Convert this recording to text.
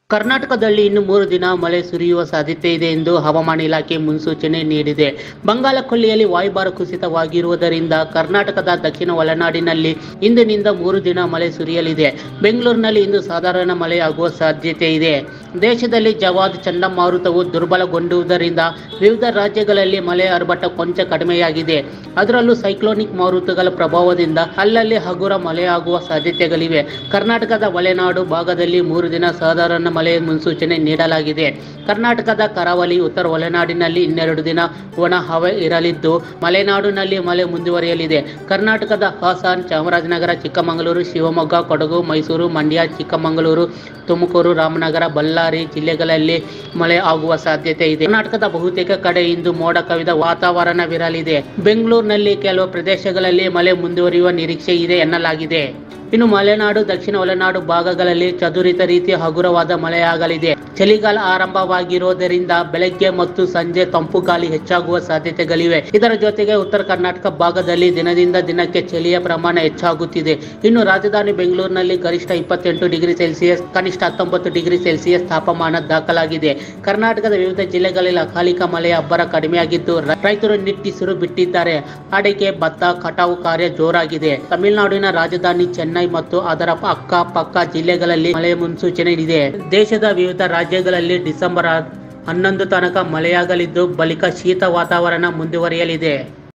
ಕರ್ನಾಟಕದಲ್ಲಿ ಇನ್ನು ಮೂರು ದಿನ ಮಳೆ ಸುರಿಯುವ ಸಾಧ್ಯತೆ ಇದೆ ಎಂದು ಹವಾಮಾನ ಇಲಾಖೆ ಮುನ್ಸೂಚನೆ ನೀಡಿದೆ ಬಂಗಾಳ ಕೊಲ್ಲಿಯಲ್ಲಿ ವಾಯುಭಾರ ಕುಸಿತವಾಗಿರುವುದರಿಂದ ಕರ್ನಾಟಕದ ದಕ್ಷಿಣ ಒಳನಾಡಿನಲ್ಲಿ ಇಂದಿನಿಂದ ಮೂರು ದಿನ ಮಳೆ ಸುರಿಯಲಿದೆ ಬೆಂಗಳೂರಿನಲ್ಲಿ ಇಂದು ಸಾಧಾರಣ ಮಳೆಯಾಗುವ ಸಾಧ್ಯತೆ ಇದೆ ದೇಶದಲ್ಲಿ ಜವಾದ್ ಚಂಡಮಾರುತವು ದುರ್ಬಲಗೊಂಡಿರುವುದರಿಂದ ವಿವಿಧ ರಾಜ್ಯಗಳಲ್ಲಿ ಮಳೆ ಆರ್ಭಟ ಕೊಂಚ ಕಡಿಮೆಯಾಗಿದೆ ಅದರಲ್ಲೂ ಸೈಕ್ಲೋನಿಕ್ ಮಾರುತಗಳ ಪ್ರಭಾವದಿಂದ ಅಲ್ಲಲ್ಲಿ ಹಗುರ ಮಳೆಯಾಗುವ ಸಾಧ್ಯತೆಗಳಿವೆ ಕರ್ನಾಟಕದ ಮಲೆನಾಡು ಭಾಗದಲ್ಲಿ ಮೂರು ದಿನ ಸಾಧಾರಣ ಮಳೆ ಮುನ್ಸೂಚನೆ ನೀಡಲಾಗಿದೆ ಕರ್ನಾಟಕದ ಕರಾವಳಿ ಉತ್ತರ ಒಳನಾಡಿನಲ್ಲಿ ಇನ್ನೆರಡು ದಿನ ಒಣ ಹವೆ ಇರಲಿದ್ದು ಮಲೆನಾಡಿನಲ್ಲಿ ಮಳೆ ಮುಂದುವರಿಯಲಿದೆ ಕರ್ನಾಟಕದ ಹಾಸನ್ ಚಾಮರಾಜನಗರ ಚಿಕ್ಕಮಗಳೂರು ಶಿವಮೊಗ್ಗ ಕೊಡಗು ಮೈಸೂರು ಮಂಡ್ಯ ಚಿಕ್ಕಮಗಳೂರು ತುಮಕೂರು ರಾಮನಗರ ಬಳ್ಳಾರಿ ಜಿಲ್ಲೆಗಳಲ್ಲಿ ಮಳೆ ಆಗುವ ಸಾಧ್ಯತೆ ಇದೆ ಕರ್ನಾಟಕದ ಬಹುತೇಕ ಕಡೆ ಇಂದು ಮೋಡ ಕವಿದ ವಾತಾವರಣವಿರಲಿದೆ ಬೆಂಗಳೂರಿನಲ್ಲಿ ಕೆಲವು ಪ್ರದೇಶಗಳಲ್ಲಿ ಮಳೆ ಮುಂದುವರಿಯುವ ನಿರೀಕ್ಷೆ ಇದೆ ಎನ್ನಲಾಗಿದೆ ಇನ್ನು ಮಲೆನಾಡು ದಕ್ಷಿಣ ಒಳನಾಡು ಭಾಗಗಳಲ್ಲಿ ಚದುರಿತ ರೀತಿಯ ಹಗುರವಾದ ಮಳೆಯಾಗಲಿದೆ ಚಳಿಗಾಲ ಆರಂಭವಾಗಿರುವುದರಿಂದ ಬೆಳಗ್ಗೆ ಮತ್ತು ಸಂಜೆ ತಂಪು ಗಾಳಿ ಹೆಚ್ಚಾಗುವ ಸಾಧ್ಯತೆಗಳಿವೆ ಇದರ ಜೊತೆಗೆ ಉತ್ತರ ಕರ್ನಾಟಕ ಭಾಗದಲ್ಲಿ ದಿನದಿಂದ ದಿನಕ್ಕೆ ಚಳಿಯ ಪ್ರಮಾಣ ಹೆಚ್ಚಾಗುತ್ತಿದೆ ಇನ್ನು ರಾಜಧಾನಿ ಬೆಂಗಳೂರಿನಲ್ಲಿ ಗರಿಷ್ಠ ಇಪ್ಪತ್ತೆಂಟು ಡಿಗ್ರಿ ಸೆಲ್ಸಿಯಸ್ ಕನಿಷ್ಠ ಹತ್ತೊಂಬತ್ತು ಡಿಗ್ರಿ ಸೆಲ್ಸಿಯಸ್ ತಾಪಮಾನ ದಾಖಲಾಗಿದೆ ಕರ್ನಾಟಕದ ವಿವಿಧ ಜಿಲ್ಲೆಗಳಲ್ಲಿ ಅಕಾಲಿಕ ಮಳೆಯ ಅಬ್ಬರ ಕಡಿಮೆಯಾಗಿದ್ದು ರ- ರೈತರು ನಿಟ್ಟಿಸಿರು ಬಿಟ್ಟಿದ್ದಾರೆ ಅಡಿಕೆ ಭತ್ತ ಕಟಾವು ಕಾರ್ಯ ಜೋರಾಗಿದೆ ತಮಿಳುನಾಡಿನ ರಾಜಧಾನಿ ಚೆನ್ನೈ ಮತ್ತು ಅದರ ಅಕ್ಕಪಕ್ಕ ಜಿಲ್ಲೆಗಳಲ್ಲಿ ಮಳೆ ಮುನ್ಸೂಚನೆ ಇದೆ ದೇಶದ ವಿವಿಧ ರಾಜ್ಯಗಳಲ್ಲಿ ಡಿಸೆಂಬರ್ ಹನ್ನೊಂದು ತನಕ ಮಳೆಯಾಗಲಿದ್ದು ಬಳಿಕ ಶೀತ ವಾತಾವರಣ ಮುಂದುವರಿಯಲಿದೆ